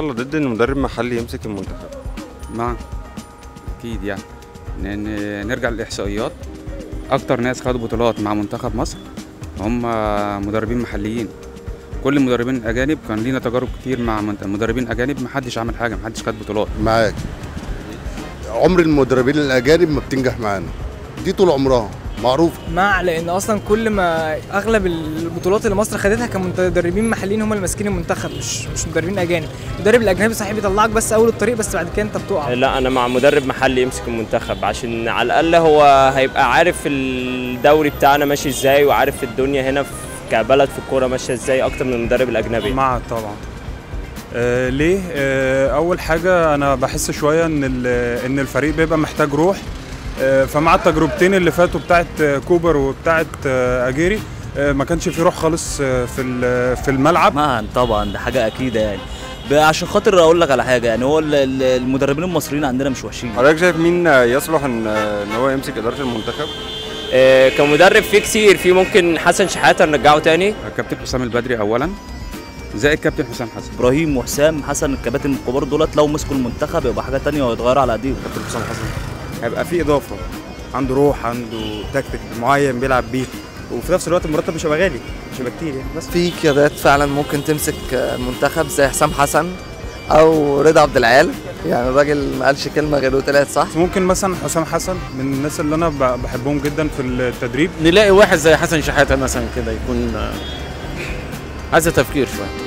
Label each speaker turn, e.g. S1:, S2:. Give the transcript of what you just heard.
S1: ولا ضد ان مدرب محلي يمسك المنتخب
S2: مع اكيد يعني لان نرجع للاحصائيات اكتر ناس خدوا بطولات مع منتخب مصر هم مدربين محليين كل المدربين الاجانب كان لينا تجارب كتير مع منت- مدربين اجانب محدش عمل حاجه محدش خد بطولات
S3: معاك عمر المدربين الاجانب ما بتنجح معانا دي طول عمرها معروف
S4: مع لان اصلا كل ما اغلب البطولات اللي مصر خدتها كان مدربين محليين هم اللي ماسكين المنتخب مش مش مدربين اجانب المدرب الاجنبي صحيح بيطلعك بس اول الطريق بس بعد كده انت بتقع
S5: لا انا مع مدرب محلي يمسك المنتخب عشان على الاقل هو هيبقى عارف الدوري بتاعنا ماشي ازاي وعارف الدنيا هنا في كبلد في الكوره ماشيه ازاي اكتر من المدرب الاجنبي
S6: مع طبعا آه ليه آه اول حاجه انا بحس شويه ان ال- ان الفريق بيبقى محتاج روح آه فمع التجربتين اللي فاتوا بتاعت آه، كوبر وبتاعت آه اجيري آه ما كانش في روح خالص آه في ال- في الملعب
S7: معا طبعا ده حاجه اكيده يعني ب- عشان خاطر اقول لك على حاجه يعني هو ال- ال- المدربين المصريين عندنا مش وحشين
S1: حضرتك شايف مين يصلح ان ان هو يمسك اداره المنتخب
S5: آه، كمدرب في كتير في ممكن حسن شحاته نرجعه تاني
S2: كابتن حسام البدري اولا زائد كابتن حسام حسن
S7: ابراهيم وحسام حسن الكباتن الكبار دولت لو مسكوا المنتخب يبقى حاجه تانية وهيتغير على ايديهم
S8: كابتن حسام حسن هيبقى في اضافه عنده روح عنده تكتيك معين بيلعب بيه وفي نفس الوقت المرتب مش هيبقى غالي مش هيبقى كتير يعني بس
S9: في قيادات فعلا ممكن تمسك المنتخب زي حسام حسن او رضا عبد العال يعني الراجل ما قالش كلمه غير وطلعت صح
S6: ممكن مثلا حسام حسن من الناس اللي انا ب- بحبهم جدا في التدريب
S10: نلاقي واحد زي حسن شحاته مثلا كده يكون آه، عايز تفكير شويه